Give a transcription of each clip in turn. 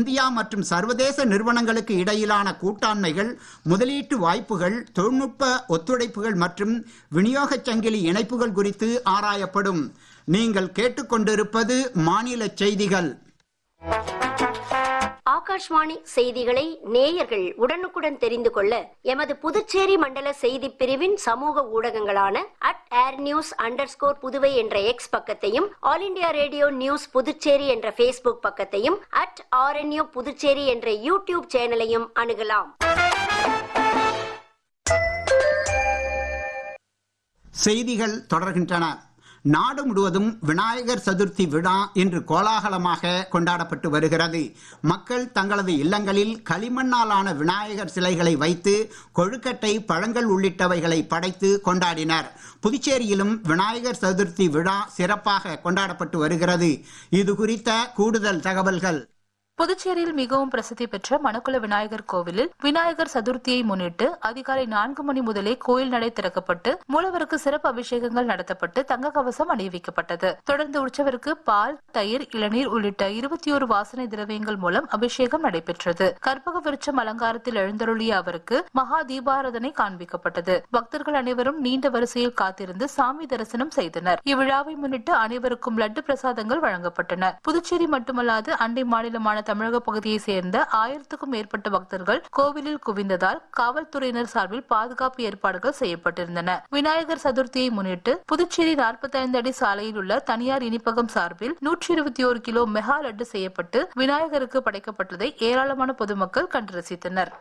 India மற்றும் சர்வதேச நிறுவனங்களுக்கு இடையிலான கூட்டாண்மைகள் முதலீட்டு வாய்ப்புகள் தொழில்நுட்ப ஒத்துழைப்புகள் மற்றும் விநியோகச் சங்கிலி இணைப்புகள் குறித்து ஆராயப்படும் நீங்கள் கேட்டுக்கொண்டிருப்பது மாநில செய்திகள் ஆகாஷ்வாணி செய்திகளை நேயர்கள் உடனுக்குடன் தெரிந்து கொள்ள எமது புதுச்சேரி மண்டல செய்தி பிரிவின் சமூக ஊடகங்களான at air news under Puduvai என்ற எக்ஸ் பக்கத்தையும் all India radio news Puducherry என்ற ஃபேஸ்புக் பக்கத்தையும் அட் ஆர்என்யூ புதுச்சேரி என்ற யூடியூப் சேனலையும் அணுகலாம் செய்திகள் தொடர்கின்றன நாடு முழுவதும் விநாயகர் சதுர்த்தி விழா இன்று கோலாகலமாக கொண்டாடப்பட்டு வருகிறது மக்கள் தங்களது இல்லங்களில் களிமண்ணாலான விநாயகர் சிலைகளை வைத்து கொழுக்கட்டை பழங்கள் உள்ளிட்டவைகளை படைத்து கொண்டாடினர் புதுச்சேரியிலும் விநாயகர் சதுர்த்தி விழா சிறப்பாக கொண்டாடப்பட்டு வருகிறது இது குறித்த கூடுதல் தகவல்கள் புதுச்சேரியில் மிகவும் பிரசித்தி பெற்ற மணக்குள விநாயகர் கோவிலில் விநாயகர் சதுர்த்தியை முன்னிட்டு அதிகாலை நான்கு மணி முதலே கோயில் நடை திறக்கப்பட்டு மூலவருக்கு சிறப்பு அபிஷேகங்கள் நடத்தப்பட்டு தங்க கவசம் அணிவிக்கப்பட்டது தொடர்ந்து உற்சவருக்கு பால் தயிர் இளநீர் உள்ளிட்ட இருபத்தி ஒரு வாசனை திரவியங்கள் மூலம் அபிஷேகம் நடைபெற்றது கற்பக விருட்சம் அலங்காரத்தில் எழுந்தருளிய அவருக்கு மகா தீபாராதனை காண்பிக்கப்பட்டது பக்தர்கள் அனைவரும் நீண்ட வரிசையில் காத்திருந்து சாமி தரிசனம் செய்தனர் இவ்விழாவை முன்னிட்டு அனைவருக்கும் லட்டு பிரசாதங்கள் வழங்கப்பட்டன புதுச்சேரி மட்டுமல்லாது அண்டை மாநிலமான தமிழக பகுதியை சேர்ந்த ஆயிரத்துக்கும் மேற்பட்ட பக்தர்கள் கோவிலில் குவிந்ததால் காவல்துறையினர் சார்பில் பாதுகாப்பு ஏற்பாடுகள் செய்யப்பட்டிருந்தன விநாயகர் சதுர்த்தியை முன்னிட்டு புதுச்சேரி நாற்பத்தி ஐந்து அடி சாலையில் உள்ள தனியார் இனிப்பகம் சார்பில் நூற்றி இருபத்தி ஒரு கிலோ மெகா லட்டு செய்யப்பட்டு விநாயகருக்கு படைக்கப்பட்டதை ஏராளமான பொதுமக்கள் கண்டு ரசித்தனர்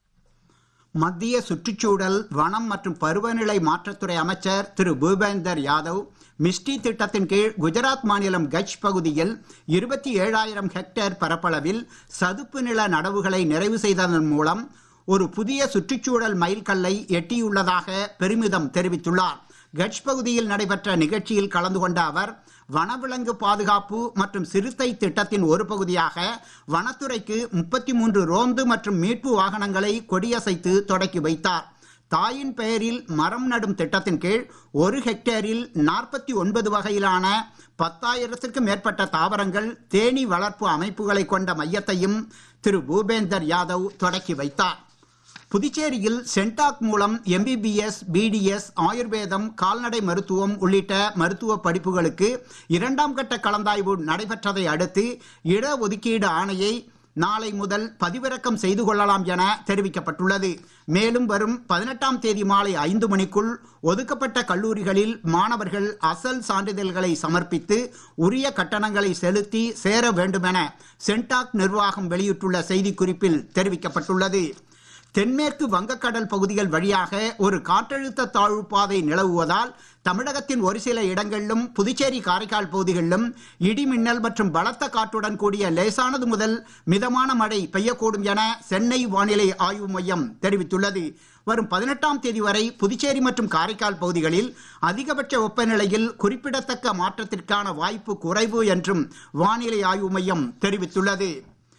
மத்திய சுற்றுச்சூழல் வனம் மற்றும் பருவநிலை மாற்றத்துறை அமைச்சர் திரு பூபேந்தர் யாதவ் மிஸ்டி திட்டத்தின் கீழ் குஜராத் மாநிலம் கட்ச் பகுதியில் இருபத்தி ஏழாயிரம் ஹெக்டேர் பரப்பளவில் சதுப்பு நில நடவுகளை நிறைவு செய்ததன் மூலம் ஒரு புதிய சுற்றுச்சூழல் மைல்கல்லை எட்டியுள்ளதாக பெருமிதம் தெரிவித்துள்ளார் கட்ச் பகுதியில் நடைபெற்ற நிகழ்ச்சியில் கலந்து கொண்ட அவர் வனவிலங்கு பாதுகாப்பு மற்றும் சிறுத்தை திட்டத்தின் ஒரு பகுதியாக வனத்துறைக்கு முப்பத்தி மூன்று ரோந்து மற்றும் மீட்பு வாகனங்களை கொடியசைத்து தொடக்கி வைத்தார் தாயின் பெயரில் மரம் நடும் திட்டத்தின் கீழ் ஒரு ஹெக்டேரில் நாற்பத்தி ஒன்பது வகையிலான பத்தாயிரத்திற்கும் மேற்பட்ட தாவரங்கள் தேனி வளர்ப்பு அமைப்புகளை கொண்ட மையத்தையும் திரு பூபேந்தர் யாதவ் தொடக்கி வைத்தார் புதுச்சேரியில் சென்டாக் மூலம் எம்பிபிஎஸ் பிடிஎஸ் ஆயுர்வேதம் கால்நடை மருத்துவம் உள்ளிட்ட மருத்துவ படிப்புகளுக்கு இரண்டாம் கட்ட கலந்தாய்வு நடைபெற்றதை அடுத்து இடஒதுக்கீடு ஆணையை நாளை முதல் பதிவிறக்கம் செய்து கொள்ளலாம் என தெரிவிக்கப்பட்டுள்ளது மேலும் வரும் பதினெட்டாம் தேதி மாலை ஐந்து மணிக்குள் ஒதுக்கப்பட்ட கல்லூரிகளில் மாணவர்கள் அசல் சான்றிதழ்களை சமர்ப்பித்து உரிய கட்டணங்களை செலுத்தி சேர வேண்டுமென சென்டாக் நிர்வாகம் வெளியிட்டுள்ள செய்திக்குறிப்பில் தெரிவிக்கப்பட்டுள்ளது தென்மேற்கு வங்கக்கடல் பகுதிகள் வழியாக ஒரு காற்றழுத்த தாழ்வு பாதை நிலவுவதால் தமிழகத்தின் ஒரு சில இடங்களிலும் புதுச்சேரி காரைக்கால் பகுதிகளிலும் இடி மின்னல் மற்றும் பலத்த காற்றுடன் கூடிய லேசானது முதல் மிதமான மழை பெய்யக்கூடும் என சென்னை வானிலை ஆய்வு மையம் தெரிவித்துள்ளது வரும் பதினெட்டாம் தேதி வரை புதுச்சேரி மற்றும் காரைக்கால் பகுதிகளில் அதிகபட்ச வெப்பநிலையில் குறிப்பிடத்தக்க மாற்றத்திற்கான வாய்ப்பு குறைவு என்றும் வானிலை ஆய்வு மையம் தெரிவித்துள்ளது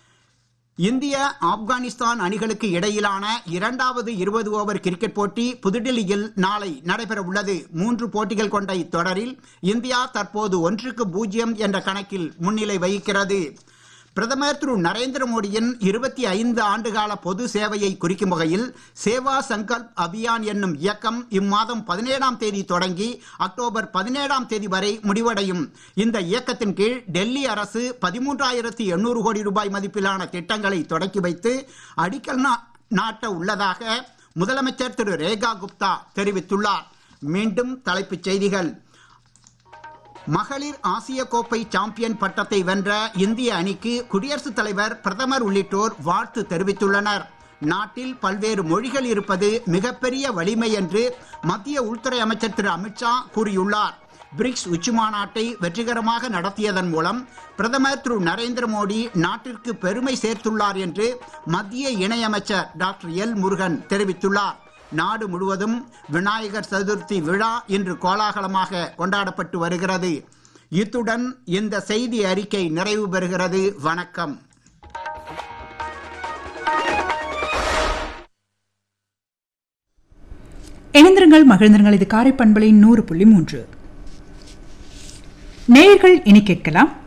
இந்திய ஆப்கானிஸ்தான் அணிகளுக்கு இடையிலான இரண்டாவது இருபது ஓவர் கிரிக்கெட் போட்டி புதுடில்லியில் நாளை நடைபெற உள்ளது மூன்று போட்டிகள் கொண்ட இத்தொடரில் இந்தியா தற்போது ஒன்றுக்கு பூஜ்ஜியம் என்ற கணக்கில் முன்னிலை வகிக்கிறது பிரதமர் திரு நரேந்திர மோடியின் இருபத்தி ஐந்து ஆண்டுகால பொது சேவையை குறிக்கும் வகையில் சேவா சங்கல்ப் அபியான் என்னும் இயக்கம் இம்மாதம் பதினேழாம் தேதி தொடங்கி அக்டோபர் பதினேழாம் தேதி வரை முடிவடையும் இந்த இயக்கத்தின் கீழ் டெல்லி அரசு பதிமூன்றாயிரத்தி எண்ணூறு கோடி ரூபாய் மதிப்பிலான திட்டங்களை தொடக்கி வைத்து அடிக்கல் நாட்ட உள்ளதாக முதலமைச்சர் திரு ரேகா குப்தா தெரிவித்துள்ளார் மீண்டும் தலைப்புச் செய்திகள் மகளிர் ஆசிய கோப்பை சாம்பியன் பட்டத்தை வென்ற இந்திய அணிக்கு குடியரசுத் தலைவர் பிரதமர் உள்ளிட்டோர் வாழ்த்து தெரிவித்துள்ளனர் நாட்டில் பல்வேறு மொழிகள் இருப்பது மிகப்பெரிய வலிமை என்று மத்திய உள்துறை அமைச்சர் திரு அமித்ஷா கூறியுள்ளார் பிரிக்ஸ் உச்சி மாநாட்டை வெற்றிகரமாக நடத்தியதன் மூலம் பிரதமர் திரு நரேந்திர மோடி நாட்டிற்கு பெருமை சேர்த்துள்ளார் என்று மத்திய இணையமைச்சர் டாக்டர் எல் முருகன் தெரிவித்துள்ளார் நாடு முழுவதும் விநாயகர் சதுர்த்தி விழா இன்று கோலாகலமாக கொண்டாடப்பட்டு வருகிறது இத்துடன் இந்த செய்தி அறிக்கை நிறைவு பெறுகிறது வணக்கம் இணைந்திருங்கள் மகிழ்ந்திருங்கள் இது காரை பண்பலை நூறு புள்ளி மூன்று நேயர்கள் இனி கேட்கலாம்